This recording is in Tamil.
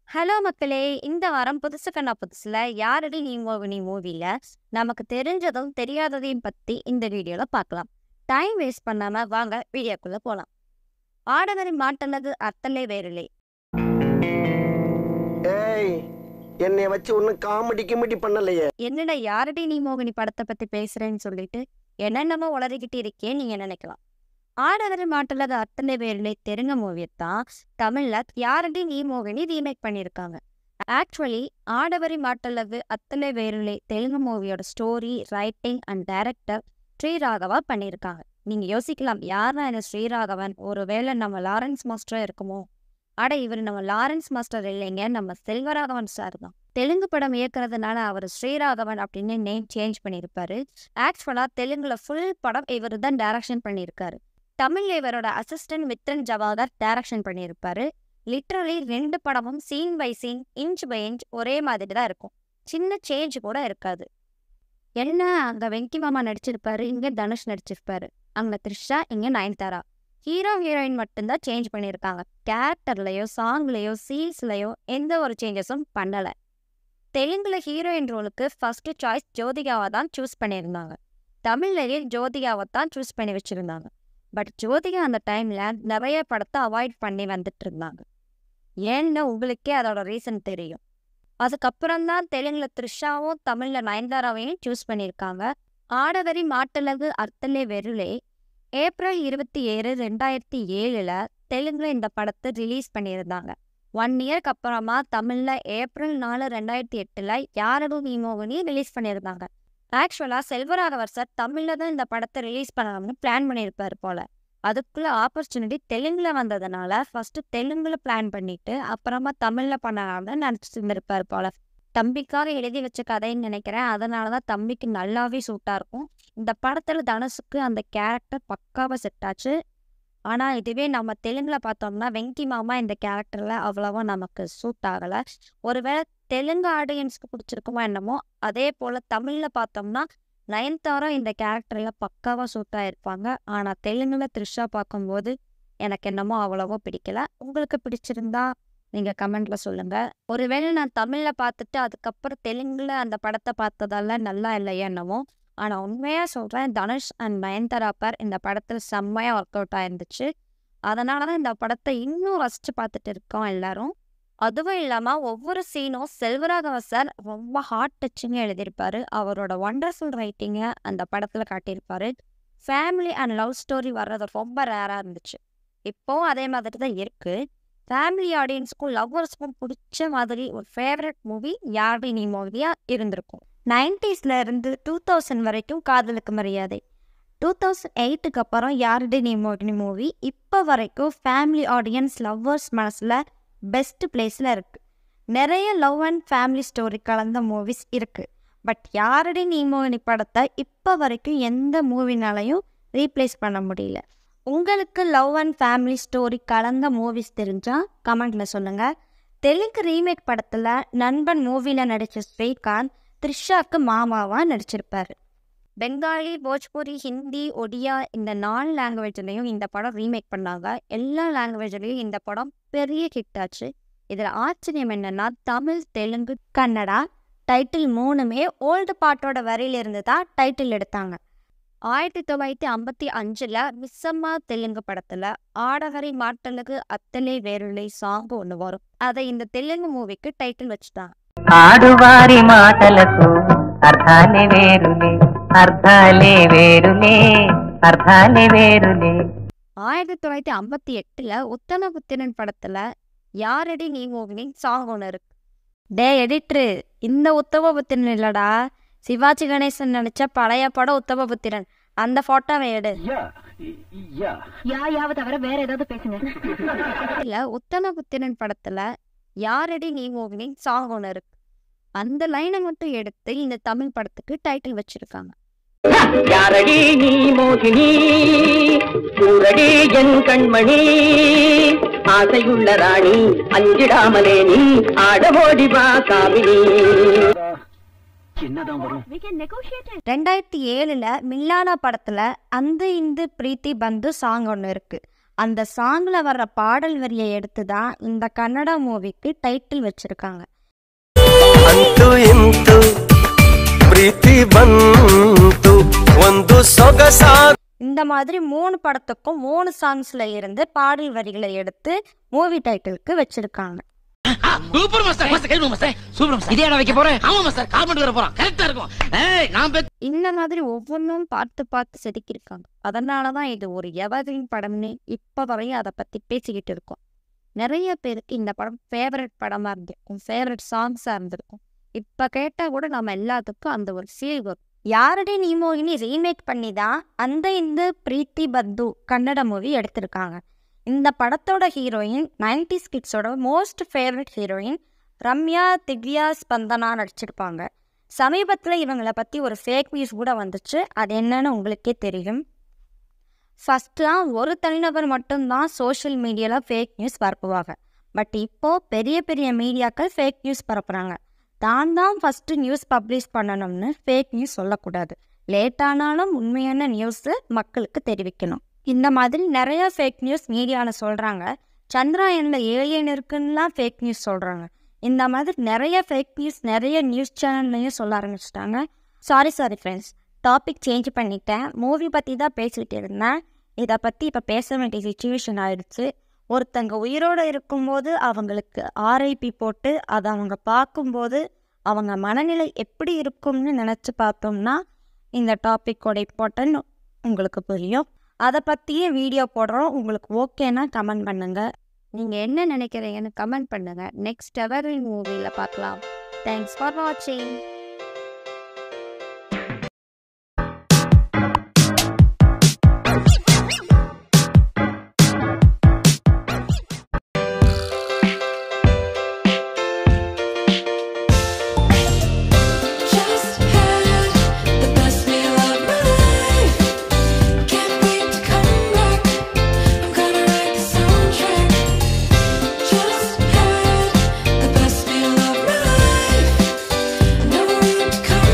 ஹலோ மக்களே! இந்த வாரம் புதுசு கண்ணா புதுசுல யாரடி நீ மோகினி மூவில நமக்கு தெரிஞ்சதும், தெரியாததையும் பத்தி இந்த வீடியோல பார்க்கலாம். டைம் வேஸ்ட் பண்ணாம வாங்க வீடியோக்குள்ள போலாம். ஆடவரின் மாட்டல்லது அத்தலே வேறில்லை. ஏய் என்னைய வச்சு ஒன்னும் காமெடி கிமெடி பண்ணலையே என்னடா யாரடி நீ மோகினி படத்தை பத்தி பேசுறேன்னு சொல்லிட்டு என்னென்னமோ உளறிக்கிட்டு இருக்கேன்னு நீங்க நினைக்கலாம். ஆடவரின் மாட்டல்லது அத்தனை வேறில்லை தெலுங்கு மூவியத்தான் தமிழ்ல யாரடி நீ மோகினி ரீமேக் பண்ணியிருக்காங்க. ஆக்சுவலி ஆடவரி மாட்டல்லது அத்தனை வேறில்லை தெலுங்கு மூவியோட story, writing and director Sriraghava பண்ணியிருக்காங்க. நீங்க யோசிக்கலாம் யாரா இந்த ஸ்ரீராகவன் ஒருவேளை நம்ம லாரன்ஸ் மாஸ்டரா இருக்குமோ? அட இவர் நம்ம லாரன்ஸ் மாஸ்டர் இல்லைங்க நம்ம செல்வராகவன் சார் தான். தெலுங்கு படம் இயக்குறதுனால அவர் ஸ்ரீராகவன் அப்படின்னு நேம் சேஞ்ச் பண்ணியிருப்பாரு. ஆக்சுவலா தெலுங்குல ஃபுல் படம் இவர் தான் டைரக்ஷன் பண்ணியிருக்காரு. தமிழ்ல இவரோட அசிஸ்டன்ட் மித்ரன் ஜவாகர் டைரக்ஷன் பண்ணியிருப்பாரு. லிட்ரலி ரெண்டு படமும் scene by scene, inch by inch ஒரே மாதிரி தான் இருக்கும். சின்ன சேஞ்ச் கூட இருக்காது. என்ன அங்க வெங்கி மாமா நடிச்சிருப்பாரு, இங்க தனுஷ் நடிச்சிருப்பாரு. அங்க த்ரிஷா, இங்க நயன்தாரா. ஹீரோ, ஹீரோயின் மட்டும்தான் சேஞ்ச் பண்ணியிருக்காங்க. கேரக்டர்லயோ, சாங்லயோ, சீன்ஸ்லயோ எந்த ஒரு சேஞ்சஸும் பண்ணல. தெலுங்குல ஹீரோயின் ரோலுக்கு ஃபர்ஸ்ட் சாய்ஸ் ஜோதிகாவை தான் சூஸ் பண்ணியிருந்தாங்க. தமிழ்லயே ஜோதிகாவை தான் சூஸ் பண்ணி வச்சிருந்தாங்க. பட் ஜோதிகா அந்த டைம்ல நிறைய படத்தை அவாய்ட் பண்ணி வந்துட்டு இருந்தாங்க. ஏன்னு உங்களுக்கே அதோட ரீசன் தெரியும். அதுக்கப்புறம் தான் தெலுங்குல த்ரிஷாவும், தமிழ்ல நயன்தாராவையும் சூஸ் பண்ணியிருக்காங்க. ஆடவரி மாட்டல்லது அர்த்தலே வெறுலே ஏப்ரல் இருபத்தி ஏழு, ரெண்டாயிரத்தி ஏழுல தெலுங்குல இந்த படத்தை ரிலீஸ் பண்ணியிருந்தாங்க. ஒன் இயர்க்கு அப்புறமா தமிழ்ல ஏப்ரல் நாலு, ரெண்டாயிரத்தி எட்டுல யாரடி நீ மோகினி ரிலீஸ் பண்ணியிருந்தாங்க. ஆக்சுவலா செல்வராகவர் சார் தமிழ்ல தான் இந்த படத்தை ரிலீஸ் பண்ணலாம்னு பிளான் பண்ணியிருப்பாரு போல. அதுக்குள்ள ஆப்பர்ச்சுனிட்டி தெலுங்குல வந்ததுனால ஃபர்ஸ்ட் தெலுங்குல பிளான் பண்ணிட்டு அப்புறமா தமிழ்ல பண்ணலாம்னு நினைச்சிட்டு இருந்திருப்பாரு போல. தம்பிக்காக எழுதி வச்ச கதைன்னு நினைக்கிறேன். அதனால தான் தம்பிக்கு நல்லாவே சூட்டா இருக்கும். இந்த படத்துல தனுஷுக்கு அந்த கேரக்டர் பக்காவா செட் ஆச்சு. ஆனா இதுவே நம்ம தெலுங்குல பார்த்தோம்னா வெங்கி மாமா இந்த கேரக்டர்ல அவ்வளவா நமக்கு சூட் ஆகல. ஒருவேளை தெலுங்கு ஆடியன்ஸ்க்கு பிடிச்சிருக்குமோ என்னமோ அதே போல தமிழ்ல பார்த்தோம்னா நயன்தாரா இந்த கேரக்டர்ல பக்காவா சூட் ஆயிருப்பாங்க. ஆனா தெலுங்குல த்ரிஷா பார்க்கும்போது எனக்கு என்னமோ அவ்வளவா பிடிக்கல. உங்களுக்கு பிடிச்சிருந்தா நீங்க கமெண்ட்ல சொல்லுங்க. ஒருவேளை நான் தமிழ்ல பார்த்துட்டு அதுக்கப்புறம் தெலுங்குல அந்த படத்தை பார்த்ததால நல்லா இல்லையோ என்னமோ. ஆனா உண்மையா சொல்றேன் தனுஷ் அண்ட் நயன்தாரா பேர் இந்த படத்துல செம்மையா ஒர்க் அவுட் ஆயிருந்துச்சு. அதனால தான் இந்த படத்தை இன்னும் ரசிச்சு பார்த்துட்டு இருக்கோம் எல்லாரும். அதுவும் இல்லாம ஒவ்வொரு சீனும் செல்வராகவ சார் ரொம்ப ஹார்ட் டச்சிங்கா எழுதியிருப்பாரு. அவரோட வண்டர்ஃபுல் ரைட்டிங்க அந்த படத்துல காட்டியிருப்பாரு. ஃபேமிலி அண்ட் லவ் ஸ்டோரி வர்றது ரொம்ப ரேரா இருந்துச்சு. இப்போவும் அதே மாதிரி தான் இருக்கு. ஃபேமிலி ஆடியன்ஸ்க்கும், லவ்வர்ஸ்க்கும் பிடிச்ச மாதிரி ஒரு ஃபேவரட் மூவி யாரடி நீ மோகினியா இருந்திருக்கும். 90ஸ்ல இருந்து 2000 வரைக்கும் காதலுக்கு மரியாதை. 2008க்கு அப்புறம் யாரடி நீ மோகினி மூவி இப்ப வரைக்கும் ஃபேமிலி ஆடியன்ஸ், லவ்வர்ஸ் மனசுல பெஸ்ட் பிளேஸ்ல இருக்கு. நிறைய லவ் அண்ட் ஃபேமிலி ஸ்டோரி கலந்த மூவிஸ் இருக்கு. பட் யாரடி நீ மோகினி படத்தை இப்ப வரைக்கும் எந்த மூவினாலையும் ரீப்ளேஸ் பண்ண முடியல. உங்களுக்கு லவ் அண்ட் ஃபேமிலி ஸ்டோரி கலந்த மூவிஸ் தெரிஞ்சா கமெண்ட்ல சொல்லுங்க. தெலுங்கு ரீமேக் படத்துல நண்பன் மூவில நடிச்ச ஸ்ரீகாந்த் த்ரிஷாக்கு மாமாவா நடிச்சிருப்பாரு. பெங்காலி, போஜ்புரி, ஹிந்தி, ஒடியா இந்த நாலு லாங்குவேஜ்லயும் இந்த படம் ரீமேக் பண்ணாங்க. எல்லா லாங்குவேஜ்லயும் இந்த படம் பெரிய ஹிட் ஆச்சு. இதுல ஆச்சரியம் என்னன்னா தமிழ், தெலுங்கு, கன்னடா டைட்டில் மூணுமே ஓல்டு பாட்டோட வரியில இருந்து தான் டைட்டில் எடுத்தாங்க. ஆயிரத்தி தொள்ளாயிரத்தி ஐம்பத்தி அஞ்சுல மிஸ்ஸம்மா தெலுங்கு படத்துல ஆடவரி மாட்டல்லது அத்தலே வேறில்லை சாங் ஒண்ணு வரும். அதை இந்த தெலுங்கு மூவிக்கு டைட்டில் வச்சுட்டாங்க. ఆడువారి మాటలకు అర్థాలే వేరులే అర్థాలే వేరులే అర్థాలే వేరులే ஆயிரத்தி தொள்ளாயிரத்தி ஐம்பத்தி எட்டுல உத்தமபுத்திரன் படத்துல யாரடி நீ மோகினி சாங் ஒன்று இருக்கு. டே எடிட்ரு இந்த உத்தமபுத்திரன் இல்லடா சிவாஜி கணேசன் நடிச்ச பழைய படம் உத்தமபுத்திரன் அந்த போட்டோவை எடு. யா யாவை தவிர வேற ஏதாவது பேசுங்க இல்ல உத்தமபுத்திரன் படத்துல யாரடி நீ மோகினி சாங் ஒன்று இருக்கு. அந்த லைனை மட்டும் எடுத்து இந்த தமிழ் படத்துக்கு டைட்டில் வச்சிருக்காங்க. யாரடி நீ மோகினி ஊரடி என் கண்மணி ஆசையுள்ள ராணி அஞ்சிடாமலே நீ ஆடவோடி வா காமினி என்னதான் வரும் we can negotiate it ரெண்டாயிரத்தி ஏழுல மில்லானா படத்துல அந்த இந்து பிரீத்தி பந்து சாங் ஒன்று இருக்கு. அந்த சாங்கில் வர்ற பாடல் வரியை எடுத்து தான் இந்த கன்னடா மூவிக்கு டைட்டில் வச்சுருக்காங்க ಅಂತೂ ಇಂತು ಪ್ರೀತಿ ಬಂತು ಒಂದು ಸೊಗಸಾದ இந்த மாதிரி மூணு படத்துக்கும் மூணு சாங்ஸில் இருந்து பாடல் வரிகளை எடுத்து மூவி டைட்டிலுக்கு வச்சுருக்காங்க சூப்பர் மாஸ்டர் மாஸ்டர் கேளுங்க மாஸ்டர் சூப்பர் மாஸ்டர் இதே வைக்க போறேன் ஆமா மாஸ்டர் கால் பண்ணிட்டு வர போறோம் கரெக்டா இருக்கும் ஏய் நான் பெத் இந்த மாதிரி ஒவ்வொன்றும் பார்த்து பார்த்து செதுக்கியிருக்காங்க அதனால தான் இது ஒரு எவரின் படம்னு இப்போ வரையும் அதை பற்றி பேசிக்கிட்டு இருக்கோம் நிறைய பேருக்கு இந்த படம் ஃபேவரட் படமாக இருந்திருக்கும் ஃபேவரட் சாங்ஸாக இருந்திருக்கும் இப்போ கேட்டால் கூட நம்ம எல்லாத்துக்கும் அந்த ஒரு ஃபீல் வரும் யாரடி நீ மோகினி ரீமேக் பண்ணி தான் அந்த இந்த பிரீத்தி பத்து கன்னட மூவி எடுத்திருக்காங்க இந்த படத்தோட ஹீரோயின் நைன்டி கிட்ஸோட most favourite heroine Ramya Divya Spandana நடிச்சிருப்பாங்க சமீபத்தில் இவங்களை பற்றி ஒரு ஃபேக் நியூஸ் கூட வந்துச்சு அது என்னன்னு உங்களுக்கே தெரியும் ஃபஸ்ட்டுலாம் ஒரு தனிநபர் மட்டும்தான் சோஷியல் மீடியாவில் ஃபேக் நியூஸ் பரப்புவாங்க பட் இப்போது பெரிய பெரிய மீடியாக்கள் ஃபேக் நியூஸ் பரப்புகிறாங்க தான் தான் ஃபஸ்ட்டு நியூஸ் பப்ளிஷ் பண்ணணும்னு ஃபேக் நியூஸ் சொல்லக்கூடாது லேட்டானாலும் உண்மையான நியூஸு மக்களுக்கு தெரிவிக்கணும் இந்த மாதிரி நிறைய ஃபேக் நியூஸ் மீடியாவில் சொல்கிறாங்க சந்திராயனில் ஏலியன் இருக்குன்னுலாம் ஃபேக் நியூஸ் சொல்கிறாங்க இந்த மாதிரி நிறைய ஃபேக் நியூஸ் நிறைய நியூஸ் சேனல்லையும் சொல்ல ஆரம்பிச்சிட்டாங்க sorry sorry friends topic change பண்ணிட்டேன் மூவி பற்றி தான் பேசிகிட்டு இருந்தேன் இதை பற்றி இப்போ பேச வேண்டிய சுச்சுவேஷன் ஆயிடுச்சு ஒருத்தங்க உயிரோடு இருக்கும்போது அவங்களுக்கு ஆர்ஐபி போட்டு அதை அவங்க பார்க்கும்போது அவங்க மனநிலை எப்படி இருக்கும்னு நினச்சி பார்த்தோம்னா இந்த டாப்பிக்கோட இம்பார்ட்டன் உங்களுக்கு புரியும் அதை பற்றியே வீடியோ போடுறோம் உங்களுக்கு ஓகேனா கமெண்ட் பண்ணுங்கள் நீங்கள் என்ன நினைக்கிறீங்கன்னு கமெண்ட் பண்ணுங்கள் நெக்ஸ்ட் எவர் மூவியில் பார்க்கலாம் தேங்க்ஸ் ஃபார் வாட்சிங்